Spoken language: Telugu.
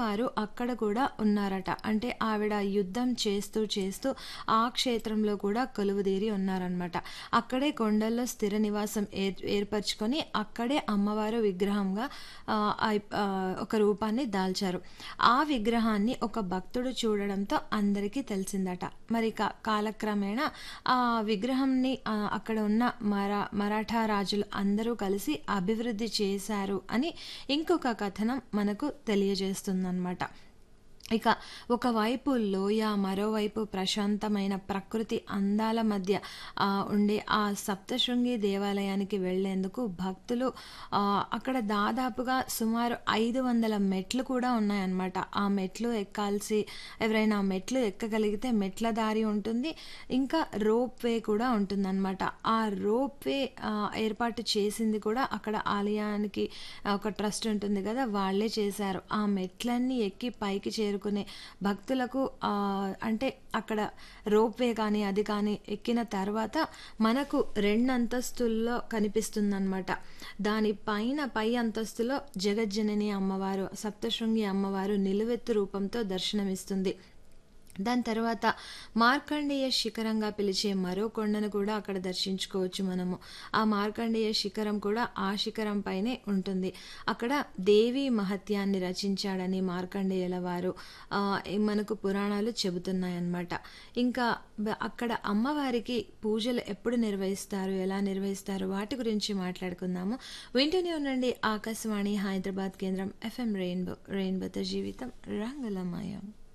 అమ్మవారు అక్కడ కూడా ఉన్నారట అంటే ఆవిడ యుద్ధం చేస్తూ చేస్తూ ఆ క్షేత్రంలో కూడా కొలువుదీరి ఉన్నారనమాట అక్కడే కొండల్లో స్థిర నివాసం ఏర్ ఏర్పరచుకొని అక్కడే అమ్మవారు విగ్రహంగా ఆ, అయి- ఆ, ఒక రూపాన్ని దాల్చారు ఆ విగ్రహాన్ని ఒక భక్తుడు చూడడంతో అందరికీ తెలిసిందట మరి కా- కాలక్రమేణా ఆ విగ్రహంని ఆ, అక్కడ ఉన్న మరా మరాఠా రాజులు అందరూ కలిసి అభివృద్ధి చేశారు అని ఇంకొక కథనం మనకు తెలియజేస్తుందన్నమాట ఇక ఒకవైపు లోయ మరోవైపు ప్రశాంతమైన ప్రకృతి అందాల మధ్య ఆ, ఉండే ఆ సప్తశృంగి దేవాలయానికి వెళ్ళేందుకు భక్తులు ఆ, అక్కడ దాదాపుగా సుమారు ఐదు వందల మెట్లు కూడా ఉన్నాయన్నమాట ఆ మెట్లు ఎక్కాల్సి ఎవరైనా మెట్లు ఎక్కగలిగితే మెట్ల దారి ఉంటుంది ఇంకా రోప్ వే కూడా ఉంటుందన్నమాట ఆ రోప్ వే ఆ, ఏర్పాటు చేసింది కూడా అక్కడ ఆలయానికి ఒక ట్రస్ట్ ఉంటుంది కదా వాళ్ళే చేశారు ఆ మెట్లన్నీ ఎక్కి పైకి చేరుకునే భక్తులకు ఆ, అంటే అక్కడ రోప్ వే కానీ అది కానీ ఎక్కిన తర్వాత మనకు రెండు అంతస్తుల్లో కనిపిస్తుందన్నమాట దాని పైన పై అంతస్తులో జగజ్జనని అమ్మవారు సప్తశృంగి అమ్మవారు నిలువెత్తు రూపంతో దర్శనమిస్తుంది దాని తర్వాత మార్కండేయ శిఖరంగా పిలిచే మరో కొండను కూడా అక్కడ దర్శించుకోవచ్చు మనము ఆ మార్కండేయ శిఖరం కూడా ఆ శిఖరం పైనే ఉంటుంది అక్కడ దేవి మహత్యాన్ని రచించాడని మార్కండేయుల వారు ఆ, మనకు పురాణాలు చెబుతున్నాయన్నమాట ఇంకా బ- అక్కడ అమ్మవారికి పూజలు ఎప్పుడు నిర్వహిస్తారు ఎలా నిర్వహిస్తారు వాటి గురించి మాట్లాడుకుందాము వింటూనే ఉండండి ఆకాశవాణి హైదరాబాద్ కేంద్రం ఎఫ్ఎం రెయిన్బో రెయిన్బోతో జీవితం రంగులమయం